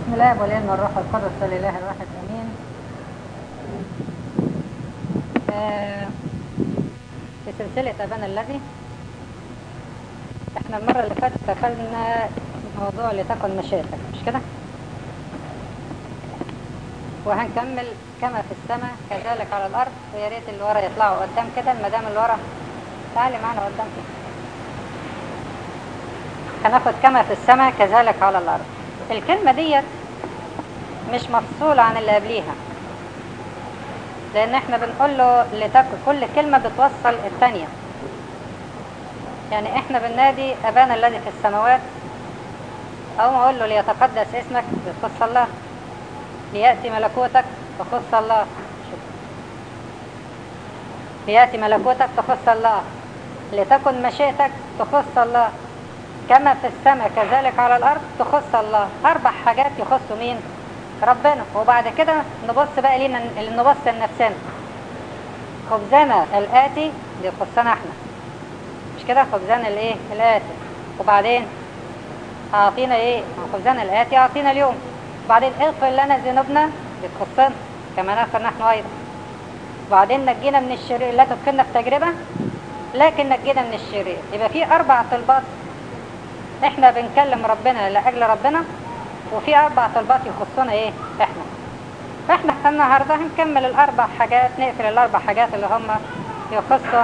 بسم الله والابن والروح القدس لله الواحد امين آه، في سلسلة أبانا الذي احنا المرة اللي فاتت دخلنا موضوع لتكن مشيئتك مش كده؟ وهنكمل كما في السماء كذلك على الأرض ويا ريت اللي ورا يطلعوا قدام كده المدام اللي ورا تعالي معانا قدام كده هناخد كما في السماء كذلك على الأرض الكلمة ديت مش مفصولة عن اللي قبليها لأن احنا بنقول له لتكن كل كلمة بتوصل الثانية يعني احنا بننادي أبانا الذي في السماوات أو ما أقول له ليتقدس اسمك بتخص الله ليأتي ملكوتك تخص الله ليأتي ملكوتك تخص الله لتكن مشيئتك تخص الله كما في السماء كذلك على الأرض تخص الله أربع حاجات يخصوا مين ربنا وبعد كده نبص بقى لينا نبص لنفسنا خبزنا الآتي دي تخصنا احنا مش كده خبزنا الايه الآتي وبعدين أعطينا ايه خبزنا الآتي أعطينا اليوم وبعدين اغفر لنا ذنوبنا دي تخصنا كما نغفر نحن أيضا وبعدين نجينا من الشرير لا تدخلنا في تجربة لكن نجينا من الشرير يبقى في أربع طلبات احنا بنكلم ربنا لأجل ربنا وفي أربع طلبات يخصونا ايه احنا فاحنا النهاردة هنكمل الأربع حاجات نقفل الأربع حاجات اللي هم يخصوا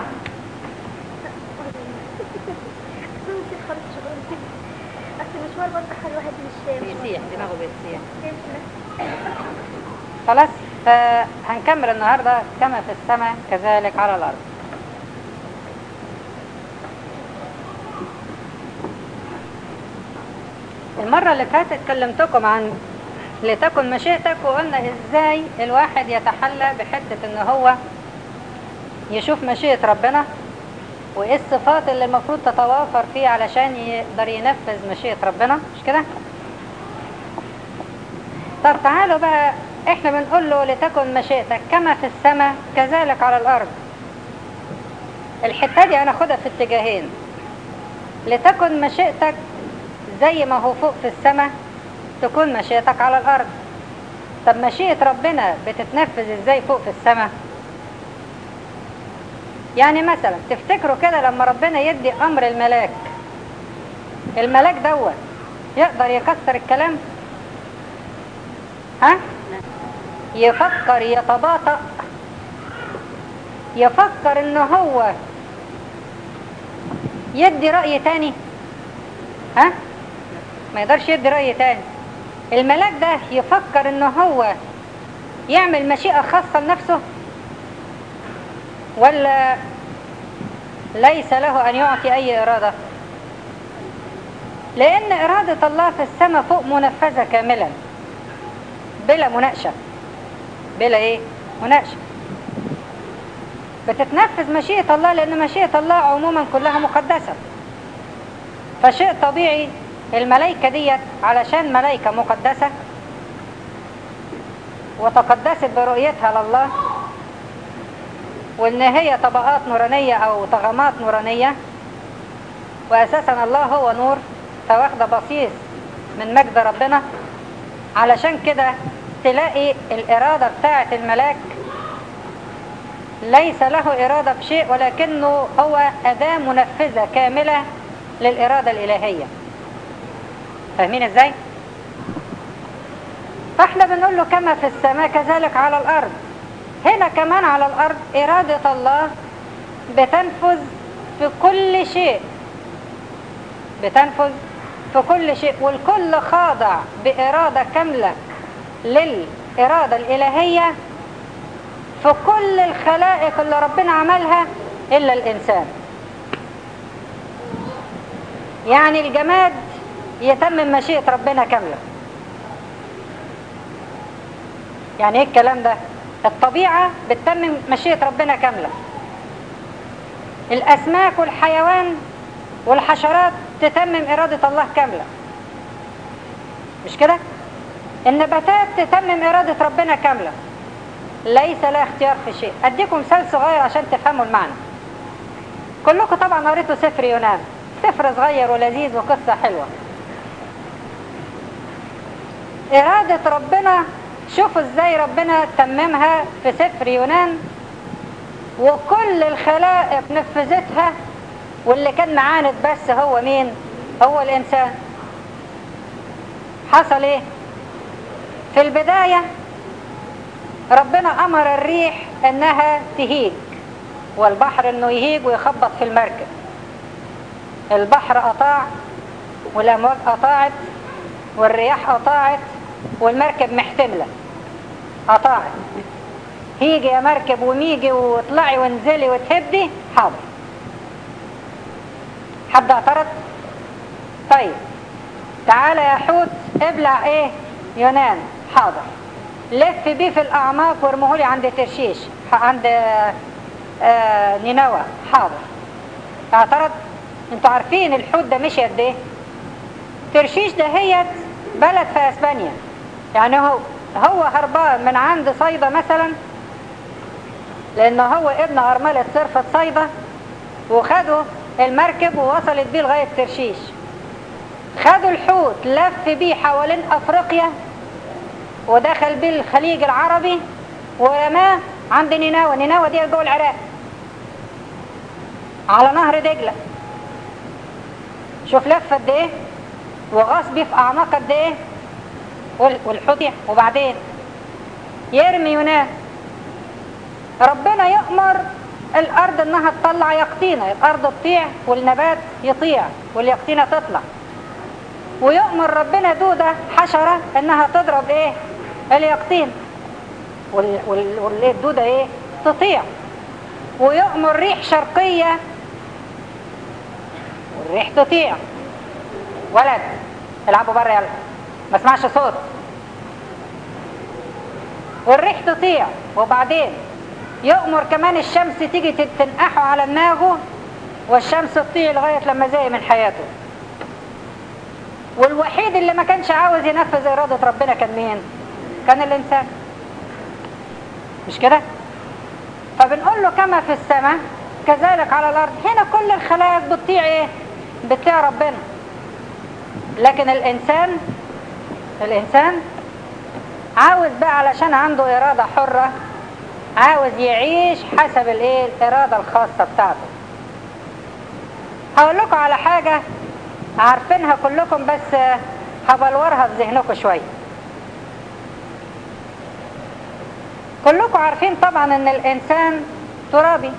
ممكن خالص شغل اصل مشوار برضه حال الواحد مش بيسيح دماغه بيسيح مش خلاص فهنكمل النهاردة كما في السماء كذلك على الأرض المرة اللي فاتت كلمتكم عن لتكن مشيئتك وقلنا ازاي الواحد يتحلى بحتة ان هو يشوف مشيئة ربنا وايه الصفات اللي المفروض تتوافر فيه علشان يقدر ينفذ مشيئة ربنا مش كده؟ طب تعالوا بقى احنا بنقول له لتكن مشيئتك كما في السماء كذلك على الارض الحتة دي هناخدها في اتجاهين لتكن مشيئتك زي ما هو فوق في السماء تكون مشيئتك على الارض طب مشيئة ربنا بتتنفذ ازاي فوق في السماء يعني مثلا تفتكروا كده لما ربنا يدي امر الملاك الملاك دوت يقدر يكسر الكلام ها يفكر يتباطأ يفكر ان هو يدي رأي تاني ها ما يقدرش يدي رأي تاني الملاك ده يفكر ان هو يعمل مشيئة خاصة لنفسه ولا ليس له ان يعطي اي ارادة لان ارادة الله في السماء فوق منفذة كاملا بلا مناقشة بلا ايه مناقشة بتتنفذ مشيئة الله لان مشيئة الله عموما كلها مقدسة فشيء طبيعي الملائكة ديت علشان ملائكة مقدسة وتقدست برؤيتها لله وان هي طبقات نورانية او طغمات نورانية واساسا الله هو نور فواخدة بصيص من مجد ربنا علشان كده تلاقي الإرادة بتاعة الملاك ليس له إرادة بشيء ولكنه هو أداة منفذة كاملة للإرادة الإلهية فاهمين ازاي؟ فاحنا بنقول له كما في السماء كذلك على الأرض هنا كمان على الأرض إرادة الله بتنفذ في كل شيء بتنفذ في كل شيء والكل خاضع بإرادة كاملة للإرادة الإلهية في كل الخلائق اللي ربنا عملها إلا الإنسان يعني الجماد يتمم مشيئة ربنا كاملة يعني ايه الكلام ده الطبيعة بتتمم مشيئة ربنا كاملة الأسماك والحيوان والحشرات تتمم إرادة الله كاملة مش كده النباتات تتمم إرادة ربنا كاملة ليس لها اختيار في شيء أديكم مثال صغير عشان تفهموا المعنى كلكم طبعا قريتوا سفر يونان سفر صغير ولذيذ وقصة حلوة إرادة ربنا شوفوا ازاي ربنا تممها في سفر يونان وكل الخلائق نفذتها واللي كان معاند بس هو مين هو الإنسان حصل ايه في البداية ربنا أمر الريح أنها تهيج والبحر أنه يهيج ويخبط في المركب البحر أطاع والأمواج أطاعت والرياح أطاعت والمركب محتملة أطاعت هيجي يا مركب وميجي واطلعي وانزلي وتهدي حاضر حد اعترض طيب تعالى يا حوت ابلع ايه يونان حاضر لف بيه في الاعماق وارمهولي عند ترشيش عند آه نينوى حاضر اعترض انتوا عارفين الحوت ده مشي قد ايه ترشيش ده هي بلد في اسبانيا يعني هو هو هربان من عند صيدا مثلا لانه هو ابن ارملة صرفة صيدا وخدوا المركب ووصلت بيه لغاية ترشيش خدوا الحوت لف بيه حوالين افريقيا ودخل بيه الخليج العربي ورماه عند نينوى نينوى دي جوه العراق على نهر دجلة شوف لف قد ايه وغاص بيه في اعماق قد ايه والحوت وبعدين يرمي يونان ربنا يأمر الارض انها تطلع يقطينة الارض تطيع والنبات يطيع واليقطينة تطلع ويؤمر ربنا دودة حشرة انها تضرب ايه اليقطين والدودة ايه تطيع ويؤمر ريح شرقية والريح تطيع ولد العبوا بره يلا ما اسمعش صوت والريح تطيع وبعدين يؤمر كمان الشمس تيجي تنقحه على دماغه والشمس تطيع لغاية لما زي من حياته والوحيد اللي ما كانش عاوز ينفذ إرادة ربنا كان مين كان الإنسان مش كده فبنقول له كما في السماء كذلك على الأرض هنا كل الخلائق بتطيع إيه بتطيع ربنا لكن الإنسان الإنسان عاوز بقى علشان عنده إرادة حرة عاوز يعيش حسب الايه الإرادة الخاصة بتاعته هقول لكم على حاجة عارفينها كلكم بس هبلورها في ذهنكم شوية كلكم عارفين طبعا ان الانسان ترابي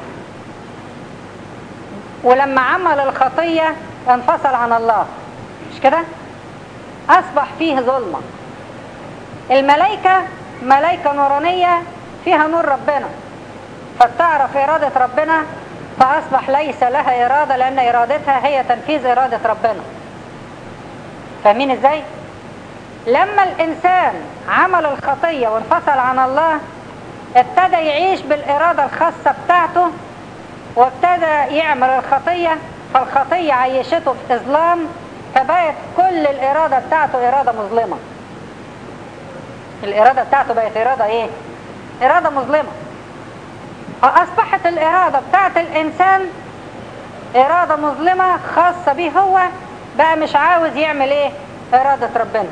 ولما عمل الخطية انفصل عن الله مش كده اصبح فيه ظلمة الملائكة ملائكة نورانية فيها نور ربنا فبتعرف إرادة ربنا فأصبح ليس لها إرادة لأن إرادتها هي تنفيذ إرادة ربنا فاهمين إزاي؟ لما الإنسان عمل الخطية وانفصل عن الله ابتدى يعيش بالإرادة الخاصة بتاعته وابتدى يعمل الخطية فالخطية عيشته في إظلام فبقت كل الإرادة بتاعته إرادة مظلمة الإرادة بتاعته بقت إرادة إيه؟ إرادة مظلمة فأصبحت الإرادة بتاعت الإنسان إرادة مظلمة خاصة به هو بقى مش عاوز يعمل إيه إرادة ربنا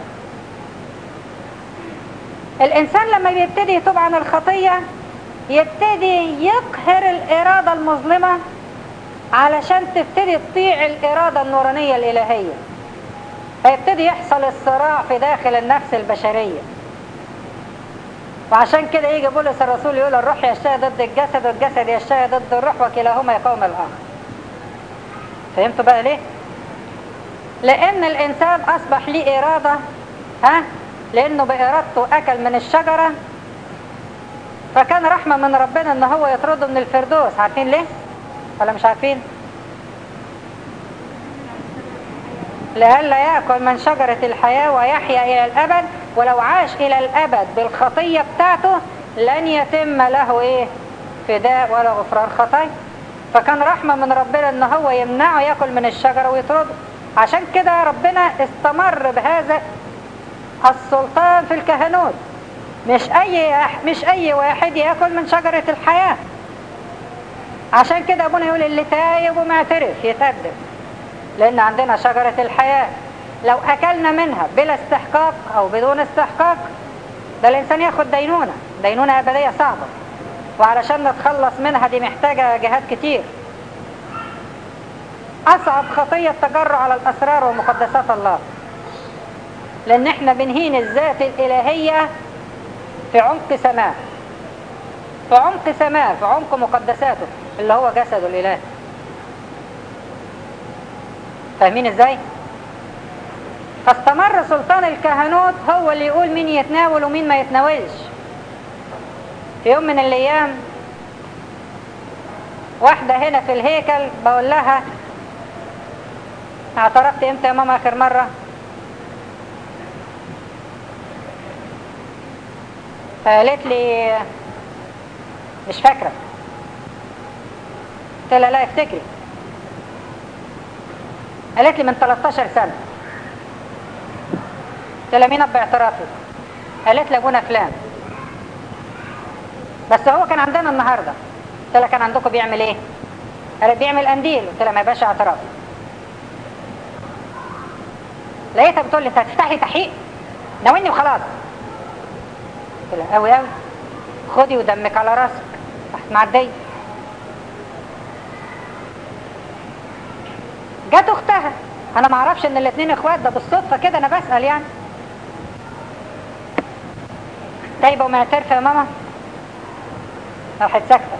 الإنسان لما بيبتدي يتوب عن الخطية يبتدي يقهر الإرادة المظلمة علشان تبتدي تطيع الإرادة النورانية الإلهية فيبتدي يحصل الصراع في داخل النفس البشرية وعشان كده يجي بولس الرسول يقول الروح يشتهي ضد الجسد والجسد يشتهي ضد الروح وكلاهما يقوم الآخر فهمتوا بقى ليه؟ لأن الإنسان أصبح ليه إرادة ها؟ لأنه بإرادته أكل من الشجرة فكان رحمة من ربنا إن هو يطرده من الفردوس عارفين ليه؟ ولا مش عارفين؟ لئلا يأكل من شجرة الحياة ويحيا إلى الأبد ولو عاش إلى الأبد بالخطية بتاعته لن يتم له إيه فداء ولا غفران خطايا فكان رحمة من ربنا إن هو يمنعه يأكل من الشجرة ويطرده عشان كده ربنا استمر بهذا السلطان في الكهنوت مش أي مش أي واحد يأكل من شجرة الحياة عشان كده أبونا يقول اللي تايب ومعترف يتقدم لأن عندنا شجرة الحياة لو أكلنا منها بلا استحقاق أو بدون استحقاق ده الإنسان ياخد دينونة دينونة أبدية صعبة وعلشان نتخلص منها دي محتاجة جهاد كتير أصعب خطية التجرع على الأسرار ومقدسات الله لأن احنا بنهين الذات الإلهية في عمق سماء في عمق سماء في عمق مقدساته اللي هو جسده الإلهي فاهمين ازاي؟ فاستمر سلطان الكهنوت هو اللي يقول مين يتناول ومين ما يتناولش في يوم من الايام واحدة هنا في الهيكل بقول لها اعترفت امتى يا ماما اخر مرة فقالت لي مش فاكرة قلت لها لا افتكري قالت لي من 13 سنة قلت لها مين اب اعترافي قالت لي ابونا فلان بس هو كان عندنا النهارده قلت لها كان عندكم بيعمل ايه قالت بيعمل قنديل قلت لها ما يبقاش اعتراف لقيتها بتقول لي انت هتفتحي تحقيق ناويني وخلاص قلت لها قوي قوي خدي ودمك على راسك تحت معديه جت اختها انا ما اعرفش ان الاثنين اخوات ده بالصدفه كده انا بسال يعني تايبه ومعترفه يا ماما راحت ساكته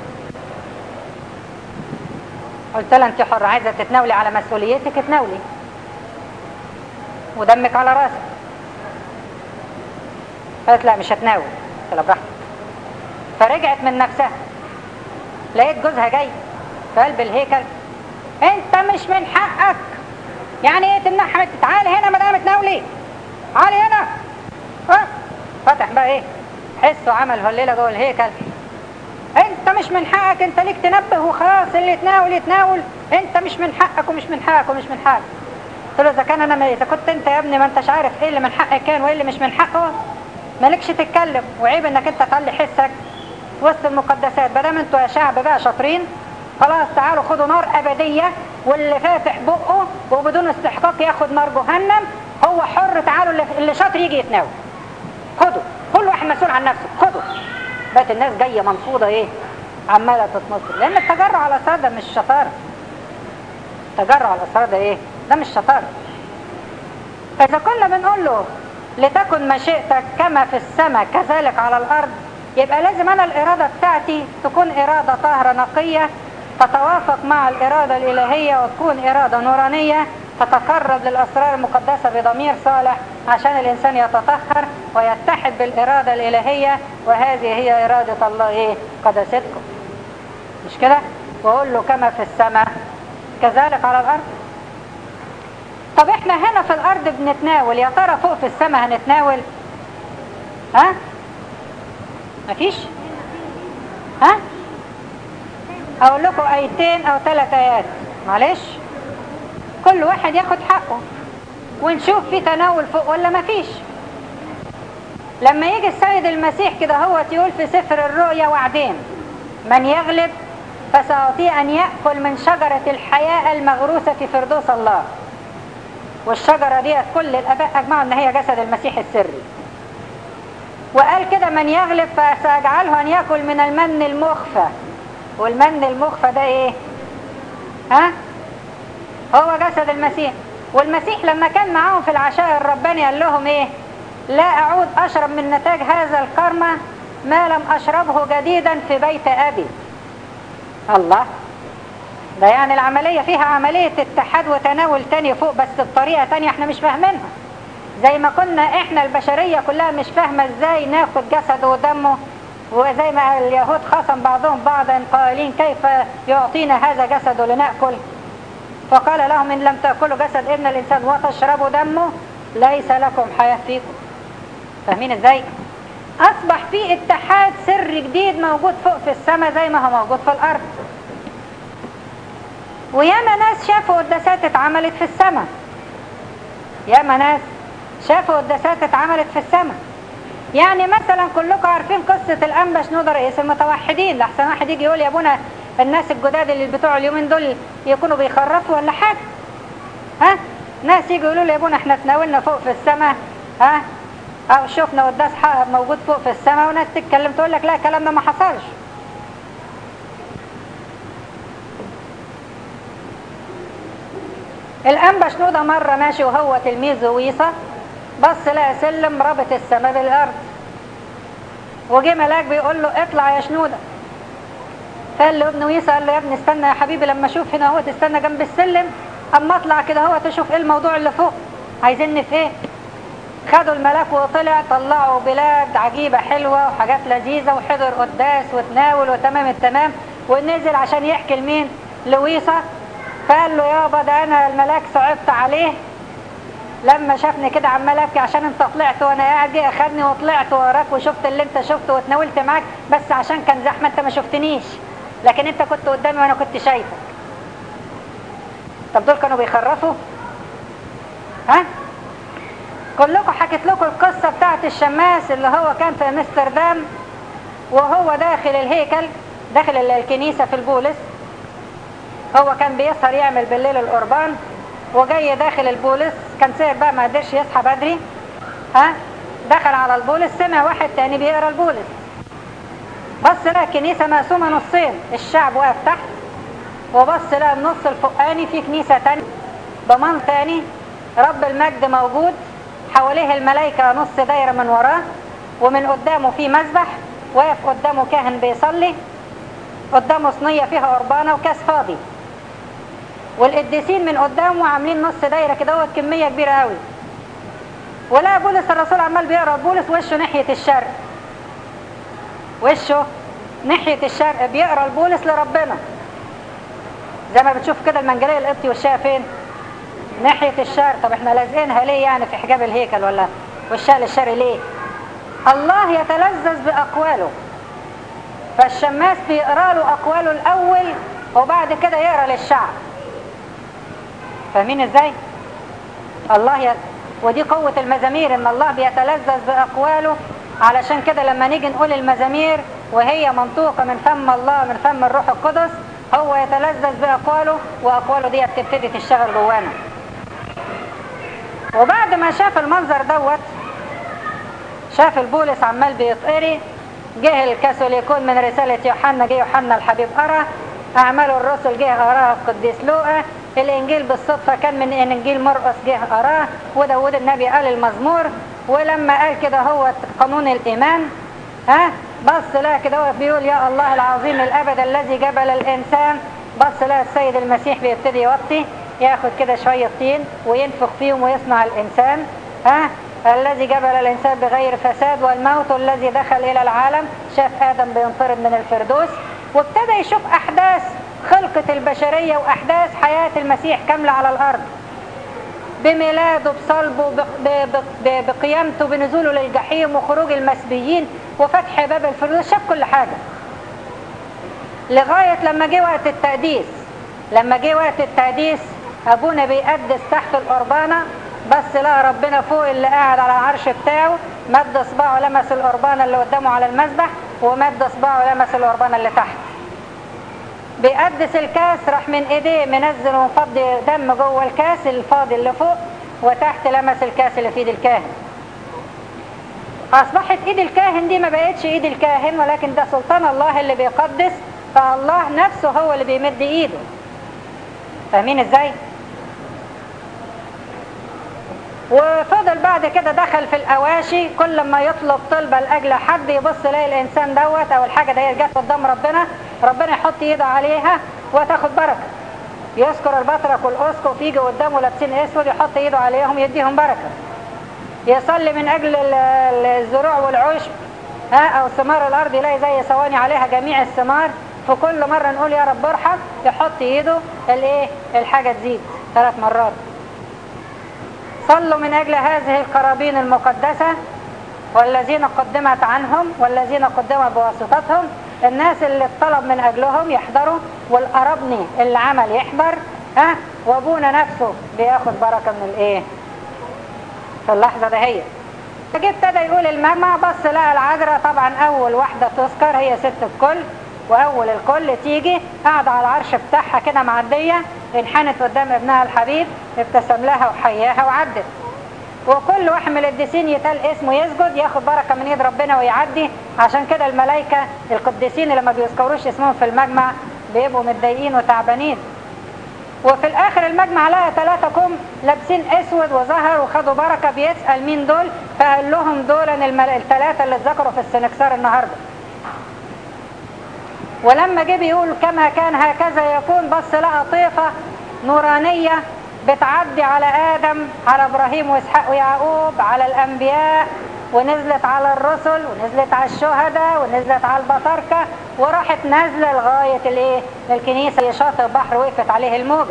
قلت لها انت حره عايزه تتناولي على مسؤوليتك اتناولي ودمك على راسك قالت لا مش هتناول قلت لها براحتك فرجعت من نفسها لقيت جوزها جاي في قلب الهيكل انت مش من حقك يعني ايه تمنعها تعالي هنا مدام تناولي تعالي هنا ها فتح بقى ايه حسه عمل هليله جوه الهيكل انت مش من حقك انت ليك تنبه وخلاص اللي يتناول يتناول انت مش من حقك ومش من حقك ومش من حقك قلت له اذا كان انا اذا كنت انت يا ابني ما انتش عارف ايه اللي من حقك كان وايه اللي مش من حقه مالكش تتكلم وعيب انك انت تعلي حسك وسط المقدسات بدل انتوا يا شعب بقى شاطرين خلاص تعالوا خدوا نار ابديه واللي فاتح بقه وبدون استحقاق ياخد نار جهنم هو حر تعالوا اللي, اللي شاطر يجي يتناول خدوا كل واحد مسؤول عن نفسه خدوا بقت الناس جايه منفوضه ايه عماله تتنصر لان التجرع على الاسرار ده مش شطاره التجرع على الاسرار ده ايه ده مش شطاره فاذا كنا بنقول له لتكن مشيئتك كما في السماء كذلك على الارض يبقى لازم انا الاراده بتاعتي تكون اراده طاهره نقيه تتوافق مع الاراده الالهيه وتكون اراده نورانيه تتقرب للاسرار المقدسه بضمير صالح عشان الانسان يتطهر ويتحد بالاراده الالهيه وهذه هي اراده الله ايه قداستكم مش كده واقول له كما في السماء كذلك على الارض طب احنا هنا في الارض بنتناول يا ترى فوق في السماء هنتناول ها مفيش ها اقول لكم ايتين او ثلاث ايات معلش كل واحد ياخد حقه ونشوف في تناول فوق ولا مفيش لما يجي السيد المسيح كده هو يقول في سفر الرؤيا وعدين من يغلب فسأعطيه أن يأكل من شجرة الحياة المغروسة في فردوس الله والشجرة دي كل الآباء أجمعوا أن هي جسد المسيح السري وقال كده من يغلب فسأجعله أن يأكل من المن المخفى والمن المخفى ده إيه ها هو جسد المسيح والمسيح لما كان معاهم في العشاء الرباني قال لهم إيه لا أعود أشرب من نتاج هذا الكرمة ما لم أشربه جديدا في بيت أبي الله ده يعني العملية فيها عملية اتحاد وتناول تاني فوق بس بطريقة تانية احنا مش فاهمينها زي ما كنا احنا البشرية كلها مش فاهمة ازاي ناخد جسده ودمه وزي ما اليهود خصم بعضهم بعضا قائلين كيف يعطينا هذا جسده لنأكل فقال لهم إن لم تأكلوا جسد ابن الإنسان وتشربوا دمه ليس لكم حياة فيكم فاهمين ازاي؟ أصبح في اتحاد سر جديد موجود فوق في السماء زي ما هو موجود في الأرض وياما ناس شافوا قداسات اتعملت في السماء ياما ناس شافوا قداسات اتعملت في السماء يعني مثلا كلكم عارفين قصة الأنبا شنودة رئيس المتوحدين لحسن واحد يجي يقول يا ابونا الناس الجداد اللي بتوع اليومين دول يكونوا بيخرفوا ولا حاجة ها ناس يجوا يقولوا لي يا ابونا احنا تناولنا فوق في السماء ها او شفنا قداس حق موجود فوق في السماء وناس تتكلم تقول لك لا الكلام ده ما حصلش الانبا شنودة مرة ماشي وهو تلميذ ويصة بص لقى سلم رابط السماء بالارض وجه ملاك بيقول له اطلع يا شنودة فقال له ابن ويصة قال له يا ابني استنى يا حبيبي لما اشوف هنا هو تستنى جنب السلم اما اطلع كده هو تشوف ايه الموضوع اللي فوق عايزيني في ايه خدوا الملاك وطلع طلعوا بلاد عجيبة حلوة وحاجات لذيذة وحضر قداس وتناول وتمام التمام ونزل عشان يحكي لمين لويصة فقال له يابا ده انا الملاك صعبت عليه لما شافني كده عمال ابكي عشان انت طلعت وانا قاعد جه اخدني وطلعت وراك وشفت اللي انت شفته واتناولت معاك بس عشان كان زحمه انت ما شفتنيش لكن انت كنت قدامي وانا كنت شايفك طب دول كانوا بيخرفوا ها كلكم حكيت لكم القصة بتاعت الشماس اللي هو كان في امستردام وهو داخل الهيكل داخل الكنيسة في البولس هو كان بيسهر يعمل بالليل القربان وجاي داخل البولس كان سهر بقى ما قدرش يصحى بدري ها دخل على البولس سمع واحد تاني بيقرا البولس بص لقى الكنيسة مقسومة نصين الشعب واقف تحت وبص لقى النص الفوقاني في كنيسة تانية ضمان تاني رب المجد موجود حواليه الملائكة نص دايرة من وراه ومن قدامه في مذبح واقف قدامه كاهن بيصلي قدامه صينية فيها قربانة وكاس فاضي والقديسين من قدامه عاملين نص دايرة كده هو كمية كبيرة قوي ولا بولس الرسول عمال بيقرا بولس وشه ناحية الشرق وشه ناحية الشرق بيقرا البولس لربنا زي ما بتشوف كده المنجلية القبطي وشها فين ناحية الشرق طب احنا لازقينها ليه يعني في حجاب الهيكل ولا وشها للشرق ليه الله يتلذذ بأقواله فالشماس بيقرا له أقواله الأول وبعد كده يقرا للشعب فاهمين ازاي الله ي... ودي قوة المزامير ان الله بيتلذذ بأقواله علشان كده لما نيجي نقول المزامير وهي منطوقة من فم الله من فم الروح القدس هو يتلذذ بأقواله وأقواله دي بتبتدي تشتغل جوانا وبعد ما شاف المنظر دوت شاف البولس عمال بيتقري جه الكاثوليكون من رسالة يوحنا جه يوحنا الحبيب قرا أعمال الرسل جه قراها القديس لوقا الإنجيل بالصدفة كان من إنجيل مرقس جه قراه وداود النبي قال المزمور ولما قال كده هو قانون الإيمان ها بص لها كده هو بيقول يا الله العظيم الأبد الذي جبل الإنسان بص لها السيد المسيح بيبتدي يوطي ياخد كده شوية طين وينفخ فيهم ويصنع الإنسان ها الذي جبل الإنسان بغير فساد والموت الذي دخل إلى العالم شاف آدم بينطرد من الفردوس وابتدى يشوف أحداث خلقة البشرية وأحداث حياة المسيح كاملة على الأرض بميلاده بصلبه بقيامته بنزوله للجحيم وخروج المسبيين وفتح باب الفردوس شاف كل حاجة لغاية لما جه وقت التقديس لما جه وقت التقديس أبونا بيقدس تحت القربانة بس لقى ربنا فوق اللي قاعد على العرش بتاعه مد صباعه لمس القربانة اللي قدامه على المسبح ومد صباعه لمس القربانة اللي تحت بيقدس الكاس راح من ايديه منزل ومفضي دم جوه الكاس الفاضي اللي فوق وتحت لمس الكاس اللي في ايد الكاهن اصبحت ايد الكاهن دي ما بقتش ايد الكاهن ولكن ده سلطان الله اللي بيقدس فالله نفسه هو اللي بيمد ايده فاهمين ازاي وفضل بعد كده دخل في الأواشي كل ما يطلب طلبة لأجل حد يبص يلاقي الإنسان دوت أو الحاجة دي جت قدام ربنا ربنا يحط إيده عليها وتاخد بركة يذكر البطرك والأسقف يجي قدامه لابسين أسود يحط إيده عليهم يديهم بركة يصلي من أجل الزروع والعشب ها أو ثمار الأرض يلاقي زي صواني عليها جميع الثمار فكل مرة نقول يا رب ارحم يحط إيده الإيه الحاجة تزيد ثلاث مرات صلوا من أجل هذه القرابين المقدسة والذين قدمت عنهم والذين قدمت بواسطتهم الناس اللي الطلب من أجلهم يحضروا والقربني اللي عمل يحضر ها وابونا نفسه بياخد بركة من الايه في اللحظة دهيت فجه ابتدى يقول المجمع بص لقى العذراء طبعا أول واحدة تذكر هي ست الكل واول الكل تيجي قاعده على العرش بتاعها كده معديه انحنت قدام ابنها الحبيب ابتسم لها وحياها وعدت وكل واحد من القديسين يتقال اسمه يسجد ياخد بركه من ايد ربنا ويعدي عشان كده الملائكه القديسين اللي ما بيذكروش اسمهم في المجمع بيبقوا متضايقين وتعبانين وفي الاخر المجمع لقى ثلاثة كم لابسين اسود وظهر وخدوا بركة بيسأل مين دول فقال لهم دول المل... الثلاثة اللي اتذكروا في السنكسار النهاردة ولما جه بيقول كما كان هكذا يكون بص لقى طيفة نورانية بتعدي على آدم على إبراهيم وإسحاق ويعقوب على الأنبياء ونزلت على الرسل ونزلت على الشهداء ونزلت على البطاركة وراحت نازلة لغاية الايه الكنيسة شاطئ البحر وقفت عليه الموجة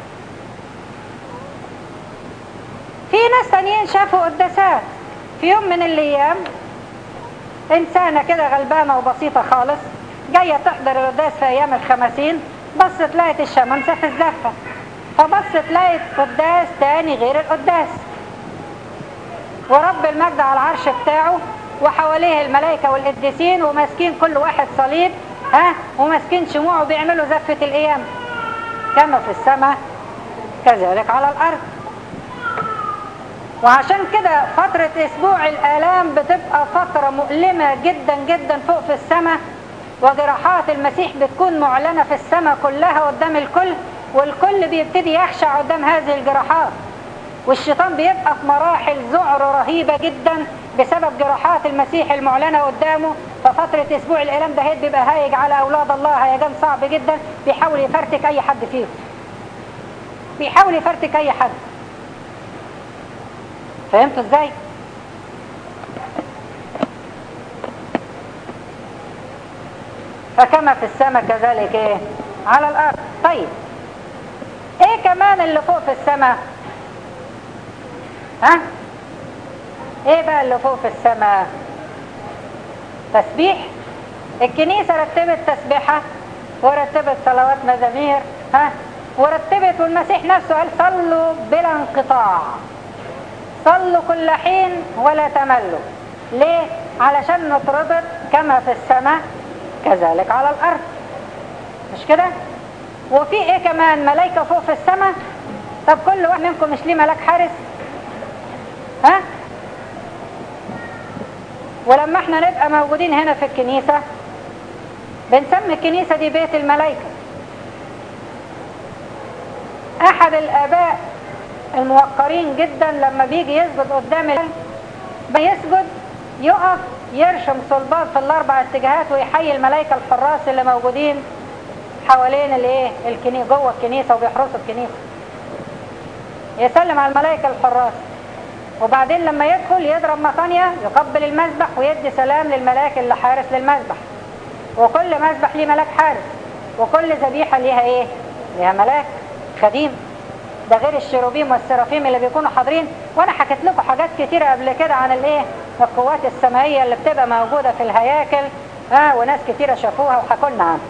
في ناس تانيين شافوا قداسات في يوم من الايام انسانة كده غلبانة وبسيطة خالص جاية تحضر القداس في ايام الخمسين بصت لقت الشمامسة في الزفة فبصت لقت قداس تاني غير القداس ورب المجد على العرش بتاعه وحواليه الملائكة والقديسين وماسكين كل واحد صليب ها وماسكين شموع وبيعملوا زفة القيامة كما في السماء كذلك على الأرض وعشان كده فترة أسبوع الآلام بتبقى فترة مؤلمة جدا جدا فوق في السماء وجراحات المسيح بتكون معلنة في السماء كلها قدام الكل والكل بيبتدي يخشع قدام هذه الجراحات والشيطان بيبقى في مراحل ذعر رهيبة جدا بسبب جراحات المسيح المعلنة قدامه ففترة أسبوع الإعلام ده بيبقى هايج على أولاد الله هيجان صعب جدا بيحاول يفرتك أي حد فيهم بيحاول يفرتك أي حد فهمتوا ازاي؟ فكما في السماء كذلك ايه؟ على الأرض طيب ايه كمان اللي فوق في السماء؟ ها ايه بقى اللي فوق في السماء تسبيح الكنيسة رتبت تسبيحة ورتبت صلوات مزامير ها ورتبت والمسيح نفسه قال صلوا بلا انقطاع صلوا كل حين ولا تملوا ليه علشان نتربط كما في السماء كذلك على الارض مش كده وفي ايه كمان ملائكة فوق في السماء طب كل واحد منكم مش ليه ملاك حارس ها ولما احنا نبقى موجودين هنا في الكنيسة بنسمي الكنيسة دي بيت الملائكة احد الاباء الموقرين جدا لما بيجي يسجد قدام الله بيسجد يقف يرشم صلبات في الاربع اتجاهات ويحيي الملائكة الحراس اللي موجودين حوالين الايه الكنيسة جوه الكنيسة وبيحرسوا الكنيسة يسلم على الملائكة الحراس وبعدين لما يدخل يضرب مطانية يقبل المذبح ويدي سلام للملاك اللي حارس للمذبح وكل مذبح ليه ملاك حارس وكل ذبيحة ليها ايه ليها ملاك خديم ده غير الشروبيم والسرافيم اللي بيكونوا حاضرين وانا حكيت لكم حاجات كتيرة قبل كده عن الايه القوات السمائية اللي بتبقى موجودة في الهياكل ها آه وناس كتيرة شافوها وحكوا لنا عنها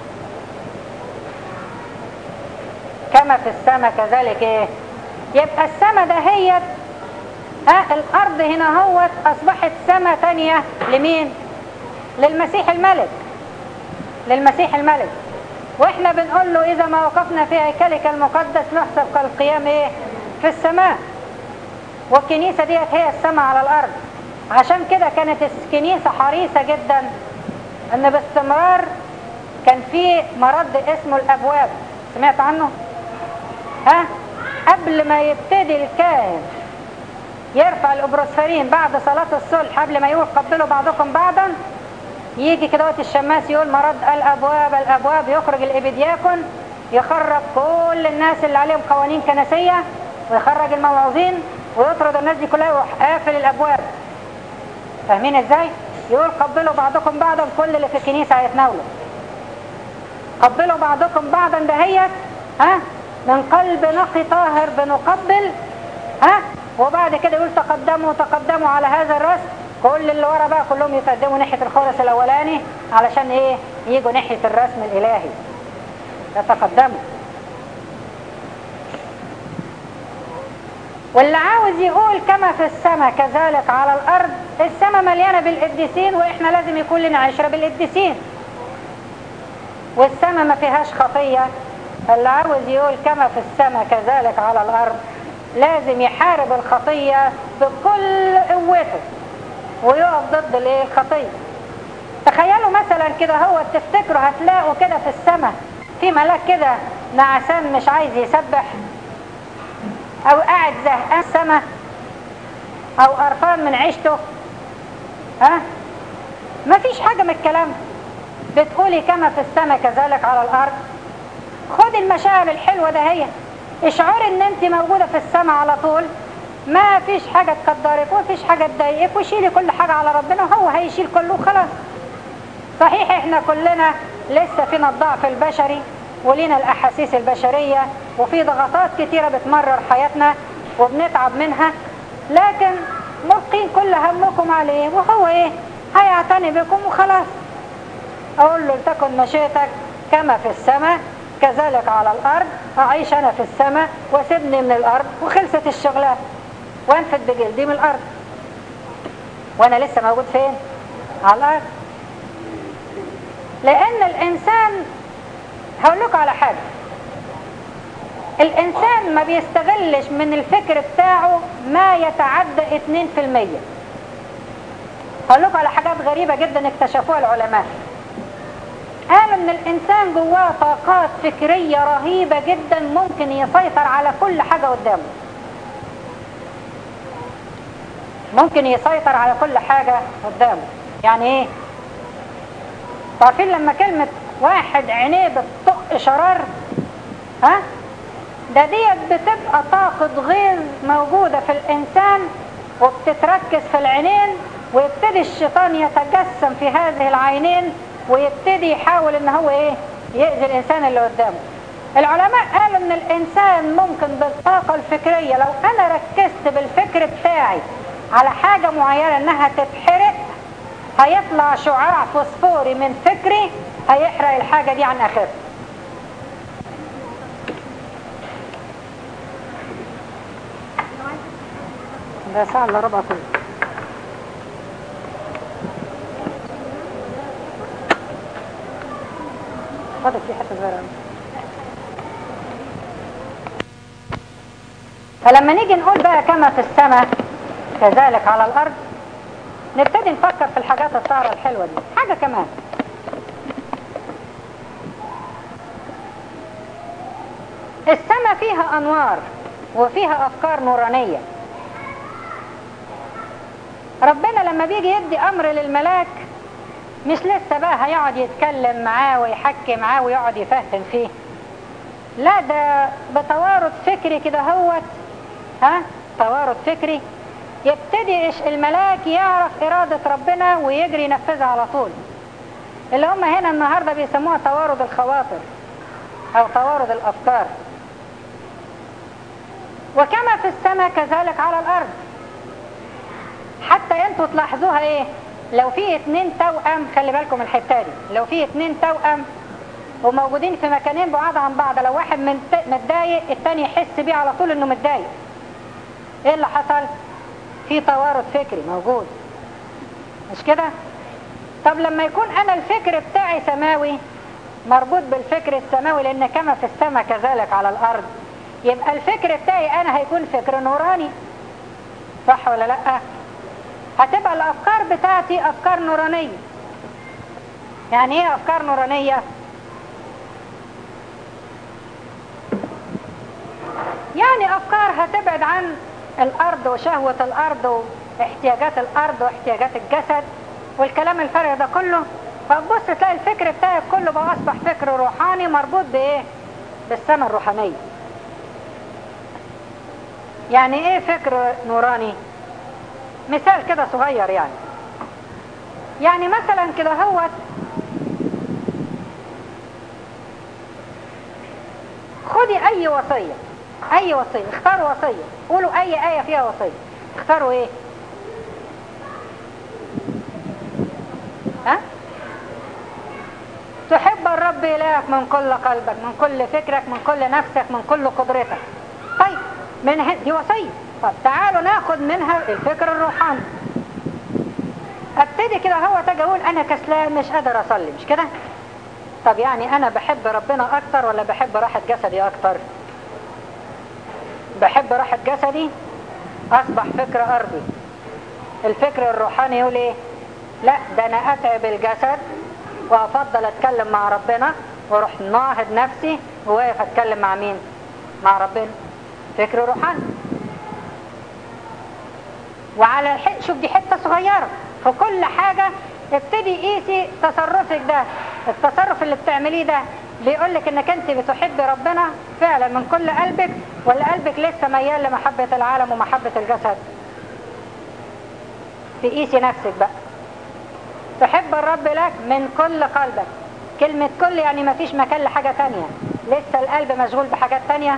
كما في السماء كذلك ايه يبقى السماء دهيت ها الارض هنا هوت اصبحت سماء تانية لمين للمسيح الملك للمسيح الملك واحنا بنقول له اذا ما وقفنا في هيكلك المقدس نحسب كالقيام ايه في السماء والكنيسة ديت هي السماء على الارض عشان كده كانت الكنيسة حريصة جدا ان باستمرار كان في مرض اسمه الابواب سمعت عنه ها قبل ما يبتدي الكاهن يرفع الابروسفرين بعد صلاة الصلح قبل ما يقول قبلوا بعضكم بعضا يجي كده وقت الشماس يقول مرض الابواب الابواب يخرج الابيدياكون يخرج كل الناس اللي عليهم قوانين كنسية ويخرج الموعظين ويطرد الناس دي كلها ويروح قافل الابواب فاهمين ازاي؟ يقول قبلوا بعضكم بعضا كل اللي في الكنيسة هيتناولوا قبلوا بعضكم بعضا دهيت ها من قلب نقي طاهر بنقبل ها وبعد كده يقول تقدموا تقدموا على هذا الرسم كل اللي ورا بقى كلهم يتقدموا ناحية الخرس الأولاني علشان ايه يجوا ناحية الرسم الإلهي يتقدموا واللي عاوز يقول كما في السماء كذلك على الأرض السماء مليانة بالقديسين وإحنا لازم يكون لنا عشرة بالقديسين والسماء ما فيهاش خطية فاللي عاوز يقول كما في السماء كذلك على الأرض لازم يحارب الخطية بكل قوته ويقف ضد الايه الخطية تخيلوا مثلا كده هو تفتكروا هتلاقوا كده في السماء في ملاك كده نعسان مش عايز يسبح او قاعد زهقان السماء او قرفان من عيشته ها مفيش حاجة من الكلام ده بتقولي كما في السماء كذلك على الارض خد المشاعر الحلوة ده هي اشعري ان انت موجودة في السماء على طول ما فيش حاجة تقدرك وفيش حاجة تضايقك وشيلي كل حاجة على ربنا وهو هيشيل كله وخلاص صحيح احنا كلنا لسه فينا الضعف البشري ولينا الاحاسيس البشرية وفي ضغطات كتيرة بتمرر حياتنا وبنتعب منها لكن ملقين كل همكم عليه وهو ايه هيعتني بكم وخلاص اقول له لتكن مشيتك كما في السماء كذلك على الارض اعيش انا في السماء وسيبني من الارض وخلصت الشغلات وانفد بجلدي من الارض وانا لسه موجود فين على الارض لان الانسان هقول لكم على حاجه الانسان ما بيستغلش من الفكر بتاعه ما يتعدى 2% هقول لكم على حاجات غريبه جدا اكتشفوها العلماء قالوا ان الانسان جواه طاقات فكريه رهيبه جدا ممكن يسيطر على كل حاجه قدامه ممكن يسيطر على كل حاجة قدامه يعني ايه عارفين لما كلمة واحد عينيه بتطق شرار ها ده ديت بتبقى طاقة غيظ موجودة في الإنسان وبتتركز في العينين ويبتدي الشيطان يتجسم في هذه العينين ويبتدي يحاول ان هو ايه يأذي الإنسان اللي قدامه العلماء قالوا ان الإنسان ممكن بالطاقة الفكرية لو أنا ركزت بالفكر بتاعي على حاجة معينة انها تتحرق هيطلع شعاع فوسفوري من فكري هيحرق الحاجة دي عن اخرها ده ساعة الا ربع كله فاضل في حتة صغيرة أوي. فلما نيجي نقول بقى كما في السماء كذلك على الأرض نبتدي نفكر في الحاجات الطاهرة الحلوة دي حاجة كمان السماء فيها أنوار وفيها أفكار نورانية ربنا لما بيجي يدي أمر للملاك مش لسه بقى هيقعد يتكلم معاه ويحكي معاه ويقعد يفهم فيه لا ده بتوارد فكري كده هوت ها توارد فكري يبتدي الملاك يعرف إرادة ربنا ويجري ينفذها على طول اللي هم هنا النهاردة بيسموها توارد الخواطر أو توارد الأفكار وكما في السماء كذلك على الأرض حتى انتوا تلاحظوها ايه لو في اتنين توأم خلي بالكم الحتة دي لو في اتنين توأم وموجودين في مكانين بعاد عن بعض لو واحد من- متضايق التاني يحس بيه على طول انه متضايق ايه اللي حصل في توارد فكري موجود مش كده طب لما يكون انا الفكر بتاعي سماوي مربوط بالفكر السماوي لان كما في السماء كذلك على الارض يبقى الفكر بتاعي انا هيكون فكر نوراني صح ولا لا هتبقى الافكار بتاعتي افكار نورانية يعني ايه افكار نورانية يعني افكار هتبعد عن الارض وشهوة الارض واحتياجات الارض واحتياجات الجسد والكلام الفارغ ده كله فتبص تلاقي الفكر بتاعك كله بقى اصبح فكر روحاني مربوط بايه بالسماء الروحانية يعني ايه فكر نوراني مثال كده صغير يعني يعني مثلا كده هوت خدي اي وصية اي وصية اختاروا وصية قولوا اي اية فيها وصية اختاروا ايه ها تحب الرب إلهك من كل قلبك من كل فكرك من كل نفسك من كل قدرتك طيب من ه- دي وصية طب تعالوا ناخد منها الفكر الروحاني ابتدي كده هو تجي اقول انا كسلان مش قادر اصلي مش كده طب يعني انا بحب ربنا اكتر ولا بحب راحة جسدي اكتر بحب راحة جسدي اصبح فكر ارضي الفكر الروحاني يقول ايه لا ده انا اتعب الجسد وافضل اتكلم مع ربنا واروح ناهض نفسي وواقف اتكلم مع مين مع ربنا فكر روحاني وعلى الح... شوف دي حته صغيره في كل حاجه ابتدي قيسي تصرفك ده التصرف اللي بتعمليه ده بيقول لك انك انت بتحب ربنا فعلا من كل قلبك ولا قلبك لسه ميال لمحبه العالم ومحبه الجسد تقيسي نفسك بقى تحب الرب لك من كل قلبك كلمة كل يعني ما فيش مكان لحاجة تانية لسه القلب مشغول بحاجات تانية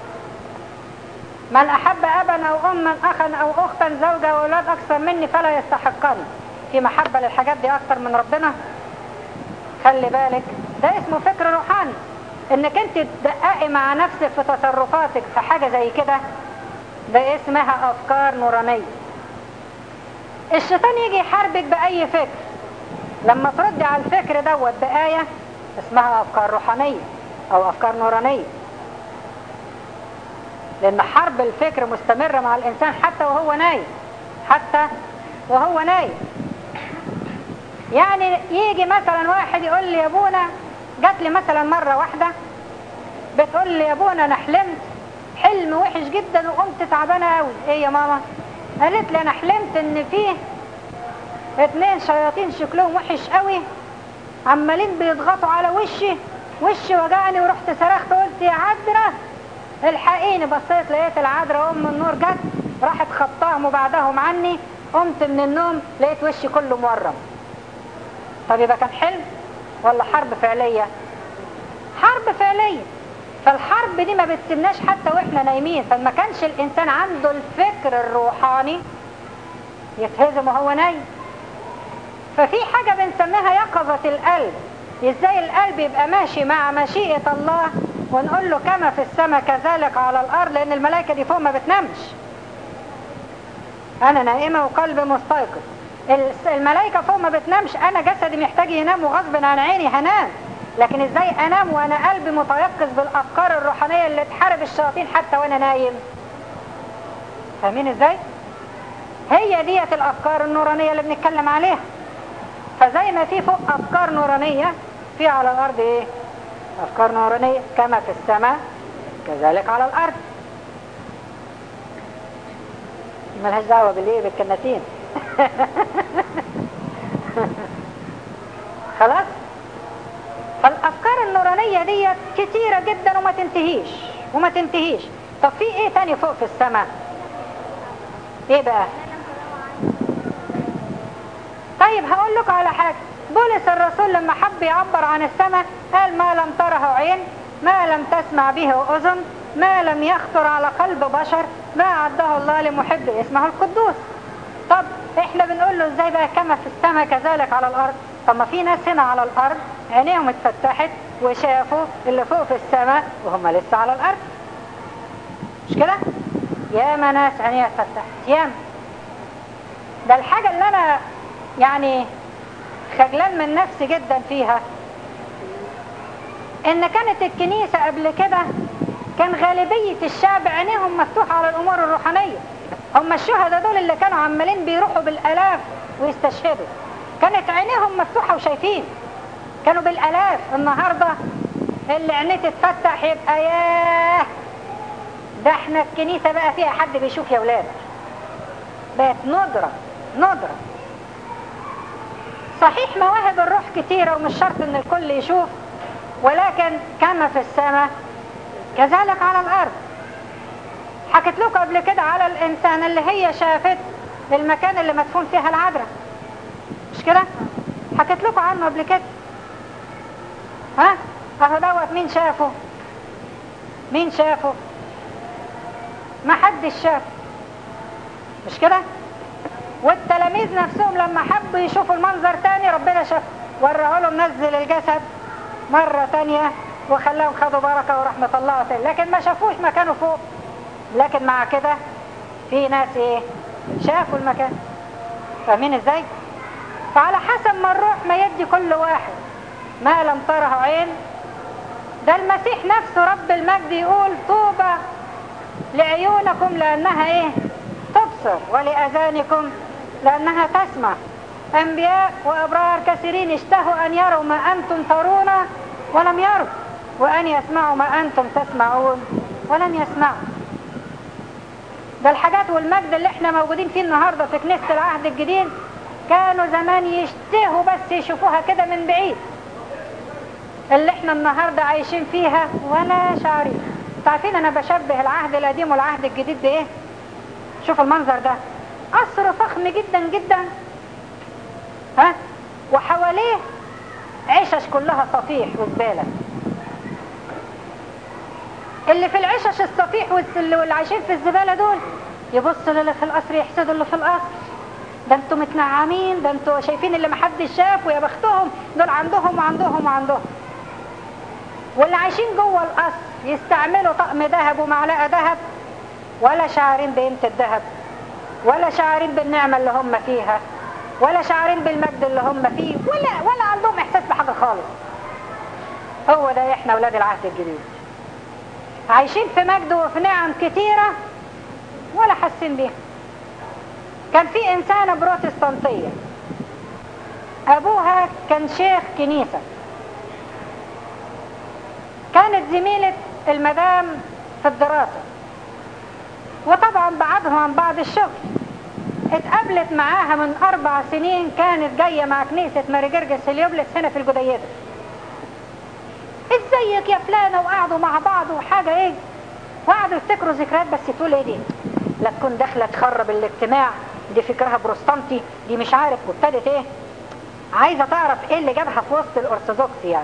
من أحب أبا أو أما أخا أو أختا زوجة وأولاد أكثر مني فلا يستحقني في محبة للحاجات دي أكتر من ربنا خلي بالك ده اسمه فكر روحاني انك انت تدققي مع نفسك في تصرفاتك في حاجة زي كده ده اسمها افكار نورانية الشيطان يجي يحاربك بأي فكر لما تردي على الفكر دوت بآية اسمها أفكار روحانية أو أفكار نورانية لأن حرب الفكر مستمرة مع الإنسان حتى وهو نايم حتى وهو نايم يعني يجي مثلا واحد يقول لي يا ابونا جات لي مثلا مرة واحدة بتقول لي يا ابونا أنا حلمت حلم وحش جدا وقمت تعبانة قوي ايه يا ماما قالت لي انا حلمت ان فيه اتنين شياطين شكلهم وحش قوي عمالين بيضغطوا على وشي وشي وجعني ورحت صرخت قلت يا عذرة الحقيني بصيت لقيت العذرة ام النور جت راحت خطاهم وبعدهم عني قمت من النوم لقيت وشي كله مورم طب يبقى كان حلم ولا حرب فعلية حرب فعلية فالحرب دي ما بتسيبناش حتى واحنا نايمين فما كانش الانسان عنده الفكر الروحاني يتهزم وهو نايم ففي حاجة بنسميها يقظة القلب ازاي القلب يبقى ماشي مع مشيئة الله ونقول له كما في السماء كذلك على الارض لان الملائكة دي فوق ما بتنامش انا نائمة وقلبي مستيقظ الملائكة فوق ما بتنامش انا جسدي محتاج ينام وغصب عن عيني هنام لكن ازاي انام وانا قلبي متيقظ بالافكار الروحانية اللي تحارب الشياطين حتى وانا نايم فاهمين ازاي هي ديت الافكار النورانية اللي بنتكلم عليها فزي ما في فوق افكار نورانية في على الارض ايه افكار نورانية كما في السماء كذلك على الارض ملهاش دعوة بالايه بالكناتين خلاص فالافكار النورانية ديت كتيرة جدا وما تنتهيش وما تنتهيش طب في ايه تاني فوق في السماء ايه بقى طيب هقول لكم على حاجة بولس الرسول لما حب يعبر عن السماء قال ما لم تره عين ما لم تسمع به أذن ما لم يخطر على قلب بشر ما أعده الله لمحب اسمه القدوس طب احنا بنقول له ازاي بقى كما في السماء كذلك على الأرض طب ما في ناس هنا على الأرض عينيهم اتفتحت وشافوا اللي فوق في السماء وهم لسه على الأرض مش كده ياما ناس عينيها اتفتحت ياما ده الحاجة اللي أنا يعني خجلان من نفسي جدا فيها ان كانت الكنيسة قبل كده كان غالبية الشعب عينيهم مفتوحة على الامور الروحانية هم الشهداء دول اللي كانوا عمالين بيروحوا بالالاف ويستشهدوا كانت عينيهم مفتوحة وشايفين كانوا بالالاف النهاردة اللي عينيه تتفتح يبقى ياه ده احنا الكنيسة بقى فيها حد بيشوف يا ولاد بقت ندرة ندرة صحيح مواهب الروح كتيرة ومش شرط ان الكل يشوف ولكن كما في السماء كذلك على الارض حكيت لكم قبل كده على الانسان اللي هي شافت المكان اللي مدفون فيها العذراء مش كده حكيت لكم عنه قبل كده ها اهو دوت مين شافه مين شافه ما حدش شافه مش كده والتلاميذ نفسهم لما حبوا يشوفوا المنظر تاني ربنا شاف وراه لهم نزل الجسد مرة تانية وخلاهم خدوا بركة ورحمة الله تاني لكن ما شافوش مكانه فوق لكن مع كده في ناس ايه شافوا المكان فاهمين ازاي فعلى حسب ما الروح ما يدي كل واحد ما لم تره عين ده المسيح نفسه رب المجد يقول طوبى لعيونكم لأنها ايه تبصر ولأذانكم لأنها تسمع أنبياء وأبرار كثيرين اشتهوا أن يروا ما أنتم ترون ولم يروا وأن يسمعوا ما أنتم تسمعون ولم يسمعوا ده الحاجات والمجد اللي احنا موجودين فيه النهاردة في كنيسة العهد الجديد كانوا زمان يشتهوا بس يشوفوها كده من بعيد اللي احنا النهاردة عايشين فيها ولا شعرين عارفين انا بشبه العهد القديم والعهد الجديد بايه شوف المنظر ده قصر فخم جدا جدا ها وحواليه عشش كلها صفيح وزبالة اللي في العشش الصفيح واللي عايشين في الزبالة دول يبصوا للي في القصر يحسدوا اللي في القصر ده انتوا متنعمين ده انتوا شايفين اللي محدش شاف ويا بختهم دول عندهم وعندهم وعندهم واللي عايشين جوه القصر يستعملوا طقم ذهب ومعلقه ذهب ولا شعارين بقيمه الذهب ولا شعارين بالنعمه اللي هم فيها ولا شعارين بالمجد اللي هم فيه ولا ولا عندهم احساس بحاجه خالص هو ده احنا اولاد العهد الجديد عايشين في مجد وفي نعم كتيره ولا حاسين بيها كان في انسانه بروتستانتيه ابوها كان شيخ كنيسه كانت زميلة المدام في الدراسة وطبعا بعدهم عن بعض الشغل اتقابلت معاها من أربع سنين كانت جاية مع كنيسة ماري جرجس اليوبلس هنا في الجديدة ازيك يا فلانة وقعدوا مع بعض وحاجة ايه وقعدوا يفتكروا ذكريات بس تقول ايه دي لا تكون داخلة تخرب الاجتماع دي فكرها بروستانتي دي مش عارف وابتدت ايه عايزة تعرف ايه اللي جابها في وسط الارثوذكس يعني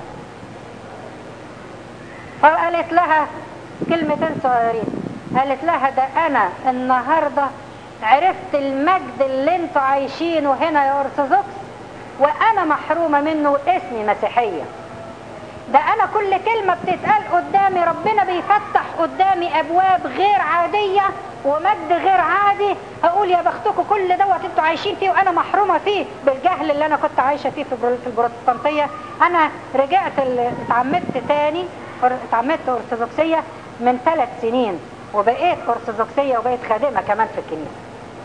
فقالت لها كلمتين صغيرين قالت لها ده انا النهاردة عرفت المجد اللي انتوا عايشينه هنا يا ارثوذكس وانا محرومة منه اسمي مسيحية ده انا كل كلمة بتتقال قدامي ربنا بيفتح قدامي ابواب غير عادية ومجد غير عادي اقول يا بختكم كل دوت انتوا عايشين فيه وانا محرومة فيه بالجهل اللي انا كنت عايشة فيه في البروتستانتية انا رجعت اتعمدت تاني اتعمدت ارثوذكسية من ثلاث سنين وبقيت ارثوذكسية وبقيت خادمة كمان في الكنيسة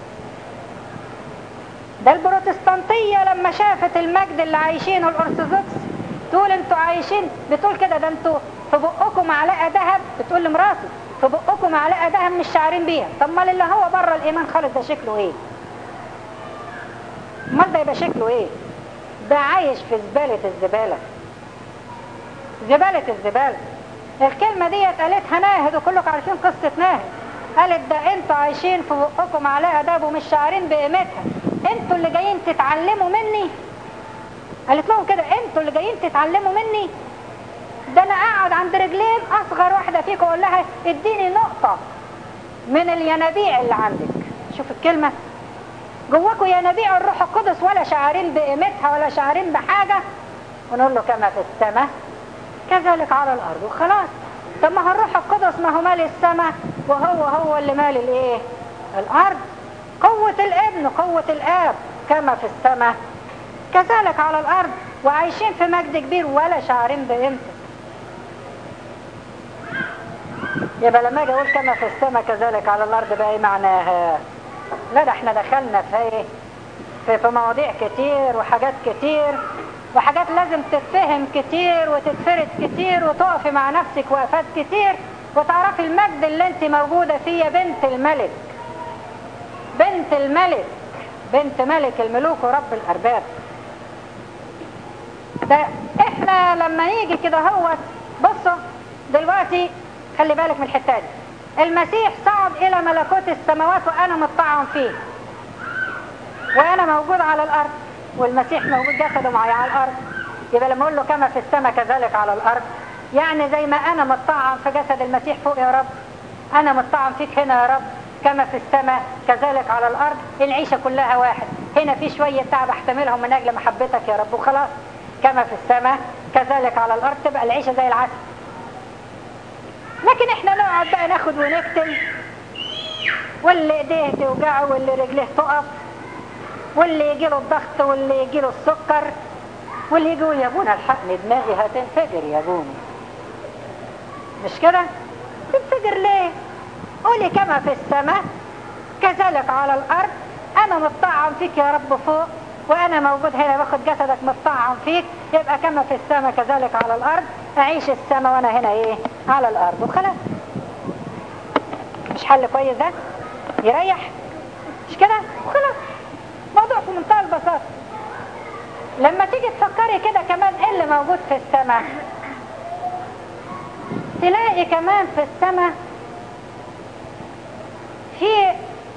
ده البروتستانتية لما شافت المجد اللي عايشينه الارثوذكس تقول انتوا عايشين بتقول كده ده انتوا في بقكم معلقة ذهب بتقول لمراتي في بقكم معلقة ذهب مش شاعرين بيها طب ما اللي هو بره الايمان خالص ده شكله ايه امال ده يبقى شكله ايه ده عايش في زبالة الزبالة زبالة الزبالة الكلمة دي قالتها ناهد وكلكم عارفين قصة ناهد قالت ده انتوا عايشين في بقكم على اداب ومش شاعرين بقيمتها انتوا اللي جايين تتعلموا مني قالت لهم كده انتوا اللي جايين تتعلموا مني ده انا اقعد عند رجلين اصغر واحدة فيكم اقول لها اديني نقطة من الينابيع اللي عندك شوف الكلمة جواكم ينابيع الروح القدس ولا شاعرين بقيمتها ولا شاعرين بحاجة ونقول له كما في السماء كذلك على الارض وخلاص طب ما هو الروح القدس ما هو مال السماء وهو هو اللي مال الايه الارض قوة الابن قوة الاب كما في السماء كذلك على الارض وعايشين في مجد كبير ولا شاعرين بقيمته يبقى لما اجي اقول كما في السماء كذلك على الارض بقى ايه معناها لا ده احنا دخلنا في ايه في, في مواضيع كتير وحاجات كتير وحاجات لازم تتفهم كتير وتتفرد كتير وتقفي مع نفسك وقفات كتير وتعرفي المجد اللي انت موجودة فيه يا بنت الملك بنت الملك بنت ملك الملوك ورب الأرباب ده احنا لما يجي كده هو بصوا دلوقتي خلي بالك من الحتة دي المسيح صعد إلى ملكوت السماوات وأنا مطعم فيه وأنا موجود على الأرض والمسيح موجود جسده معي على الارض يبقى لما اقول له كما في السماء كذلك على الارض يعني زي ما انا مطعم في جسد المسيح فوق يا رب انا مطعم فيك هنا يا رب كما في السماء كذلك على الارض العيشه كلها واحد هنا في شويه تعب احتملهم من اجل محبتك يا رب وخلاص كما في السماء كذلك على الارض تبقى العيشه زي العسل لكن احنا نقعد بقى ناخد ونكتم واللي ايديه توجعه واللي رجليه تقف واللي يجي له الضغط واللي يجي له السكر واللي يقول يا ابونا الحقني دماغي هتنفجر يا ابونا مش كده تنفجر ليه قولي كما في السماء كذلك على الارض انا مطعم فيك يا رب فوق وانا موجود هنا باخد جسدك مطعم فيك يبقى كما في السماء كذلك على الارض اعيش السماء وانا هنا ايه على الارض وخلاص مش حل كويس ده يريح مش كده وخلاص موضوع في منتهى البساطه لما تيجي تفكري كده كمان ايه اللي موجود في السماء تلاقي كمان في السماء في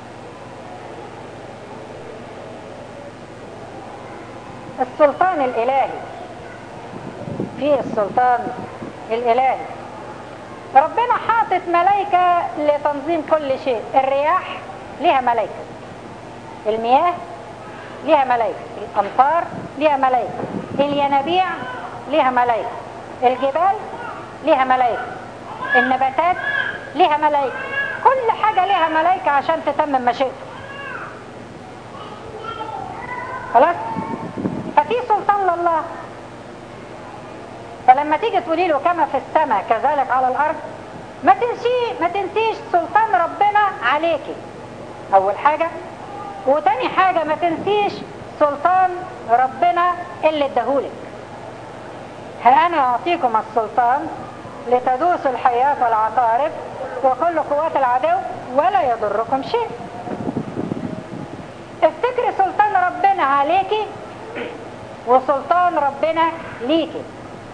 السلطان الإلهي في السلطان الإلهي ربنا حاطط ملائكة لتنظيم كل شيء الرياح ليها ملائكة المياه ليها ملائكة الأمطار ليها ملائكة الينابيع ليها ملائكة الجبال ليها ملائكة النباتات ليها ملائكة كل حاجة ليها ملائكة عشان تتمم مشيئته خلاص ففي سلطان لله فلما تيجي تقولي له كما في السماء كذلك على الارض ما تنسي ما تنسيش سلطان ربنا عليكي اول حاجة وتاني حاجة ما تنسيش سلطان ربنا اللي اداهولك ها انا اعطيكم السلطان لتدوسوا الحياة والعقارب وكل قوات العدو ولا يضركم شيء افتكري سلطان ربنا عليكي وسلطان ربنا ليكي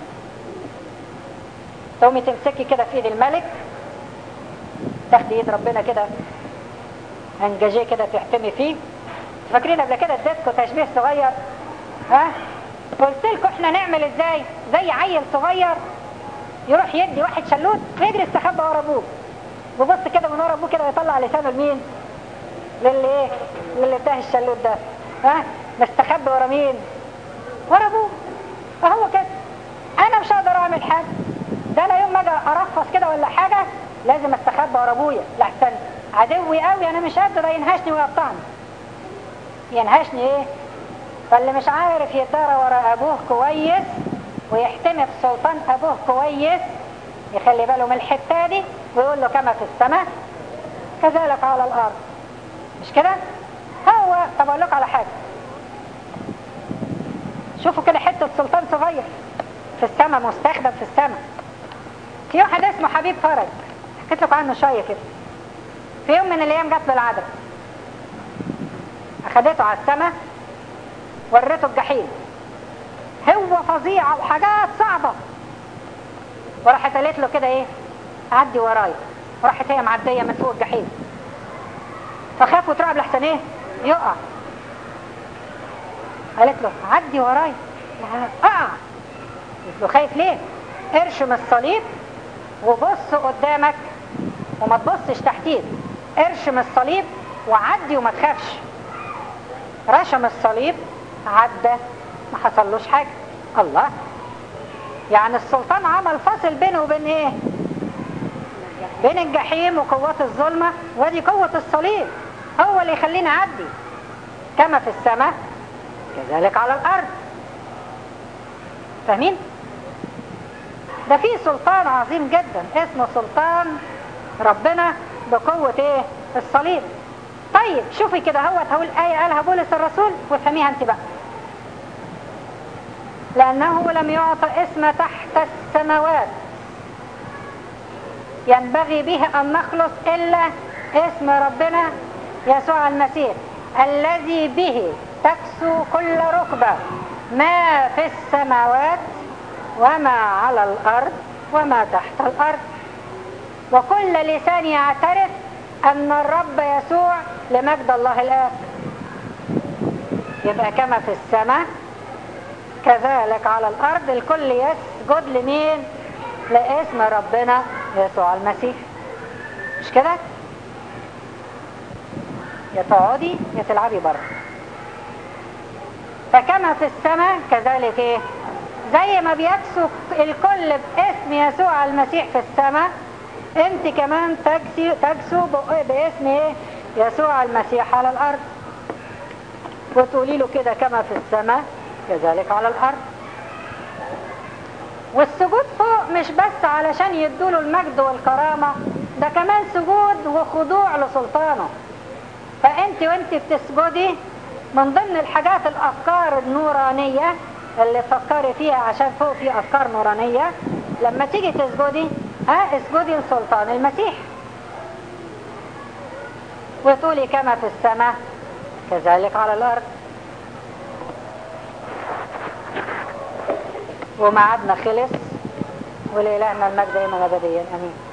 تقومي تمسكي كده في ايد الملك تاخدي ايد ربنا كده انجاجيه كده تحتمي فيه فاكرين قبل كده اديتكم تشبيه صغير ها قلت لكم احنا نعمل ازاي زي عيل صغير يروح يدي واحد شلوت ويجري يستخبى ورا ابوه وبص كده من ورا ابوه كده يطلع لسانه لمين للي ايه للي اداه الشلوت ده ها مستخبي ورا مين ورا ابوه اهو كده انا مش هقدر اعمل حاجه ده انا يوم ما اجي ارفص كده ولا حاجه لازم استخبى ورا ابويا لحسن عدوي قوي انا مش قادر ينهشني ويقطعني ينهشني ايه فاللي مش عارف يدار ورا ابوه كويس ويحتمي بسلطان ابوه كويس يخلي باله من الحته دي ويقول له كما في السماء كذلك على الارض مش كده هو طب اقول لكم على حاجه شوفوا كده حته سلطان صغير في السماء مستخدم في السماء في واحد اسمه حبيب فرج حكيت لكم عنه شويه كده في يوم من الايام جات له العدد اخدته على السماء وريته الجحيم هو فظيعة وحاجات صعبة وراحت قالت له كده ايه عدي ورايا وراحت هي معدية من فوق الجحيم فخاف وترعب لحسن ايه يقع قالت له عدي ورايا لا اقع قلت له خايف ليه ارشم الصليب وبص قدامك وما تبصش تحتيك ارشم الصليب وعدي وما تخافش رشم الصليب عدى ما حصلوش حاجة الله يعني السلطان عمل فصل بينه وبين ايه بين الجحيم وقوات الظلمة ودي قوة الصليب هو اللي يخليني اعدي كما في السماء كذلك على الارض فاهمين ده في سلطان عظيم جدا اسمه سلطان ربنا بقوة ايه الصليب طيب شوفي كده هو هقول آية قالها بولس الرسول وافهميها انت بقى لأنه لم يعطى اسم تحت السماوات ينبغي به أن نخلص إلا اسم ربنا يسوع المسيح الذي به تكسو كل ركبة ما في السماوات وما على الأرض وما تحت الأرض وكل لسان يعترف أن الرب يسوع لمجد الله الآب يبقى كما في السماء كذلك على الأرض الكل يسجد لمين لاسم ربنا يسوع المسيح مش كده يا تقعدي يا تلعبي بره فكما في السماء كذلك ايه زي ما بيكسو الكل باسم يسوع المسيح في السماء انت كمان تكسي تكسو باسم ايه يسوع المسيح على الارض وتقولي له كده كما في السماء كذلك على الارض والسجود فوق مش بس علشان يدوله المجد والكرامة ده كمان سجود وخضوع لسلطانه فانت وانت بتسجدي من ضمن الحاجات الافكار النورانية اللي تفكري فيها عشان فوق في افكار نورانية لما تيجي تسجدي ها اسجدي لسلطان المسيح وتقولي كما في السماء كذلك على الارض وميعادنا خلص ولإلهنا المجد دائما أبديا أمين